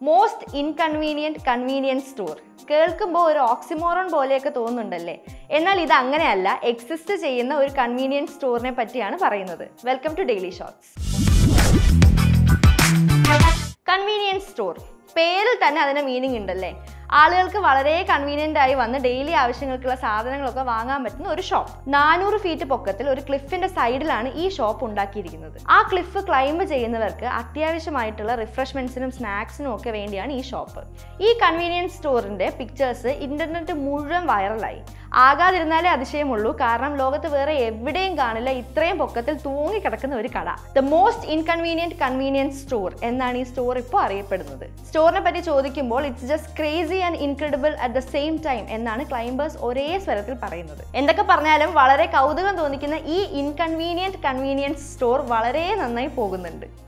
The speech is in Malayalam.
മോസ്റ്റ് ഇൻകൺവീനിയൻറ്റ് കൺവീനിയൻസ് സ്റ്റോർ കേൾക്കുമ്പോൾ ഒരു ഓക്സിമോറോൺ പോലെയൊക്കെ തോന്നുന്നുണ്ടല്ലേ എന്നാൽ ഇത് അങ്ങനെയല്ല എക്സിസ്റ്റ് ചെയ്യുന്ന ഒരു കൺവീനിയൻസ് സ്റ്റോറിനെ പറ്റിയാണ് പറയുന്നത് welcome to daily shorts convenience store പേരിൽ തന്നെ അതിന് മീനിങ് ഉണ്ടല്ലേ ആളുകൾക്ക് വളരെ കൺവീനിയൻ്റ് ആയി വന്ന് ഡെയിലി ആവശ്യങ്ങൾക്കുള്ള സാധനങ്ങളൊക്കെ വാങ്ങാൻ പറ്റുന്ന ഒരു ഷോപ്പ് നാനൂറ് ഫീറ്റ് പൊക്കത്തിൽ ഒരു ക്ലിഫിന്റെ സൈഡിലാണ് ഈ ഷോപ്പ് ഉണ്ടാക്കിയിരിക്കുന്നത് ആ ക്ലിഫ് ക്ലൈംബ് ചെയ്യുന്നവർക്ക് അത്യാവശ്യമായിട്ടുള്ള റിഫ്രഷ്മെന്റ്സിനും സ്നാക്സിനും ഒക്കെ വേണ്ടിയാണ് ഈ ഷോപ്പ് ഈ കൺവീനിയൻസ് സ്റ്റോറിന്റെ പിക്ചേഴ്സ് ഇന്റർനെറ്റ് മുഴുവൻ വൈറലായി ആകാതിരുന്നാലേ അതിശയമുള്ളൂ കാരണം ലോകത്ത് വേറെ എവിടെയും കാണില്ല ഇത്രയും പൊക്കത്തിൽ തൂങ്ങിക്കിടക്കുന്ന ഒരു കട the most inconvenient convenience store എന്നാണ് ഈ സ്റ്റോർ ഇപ്പോൾ അറിയപ്പെടുന്നത് സ്റ്റോറിനെ പറ്റി ചോദിക്കുമ്പോൾ it's just crazy and incredible at the same time എന്നാണ് ക്ലൈംബേഴ്സ് ഒരേ സ്വരത്തിൽ പറയുന്നത് എന്തൊക്കെ പറഞ്ഞാലും വളരെ കൗതുകം തോന്നിക്കുന്ന ഈ ഇൻകൺവീനിയൻറ്റ് കൺവീനിയൻസ് സ്റ്റോർ വളരെ നന്നായി പോകുന്നുണ്ട്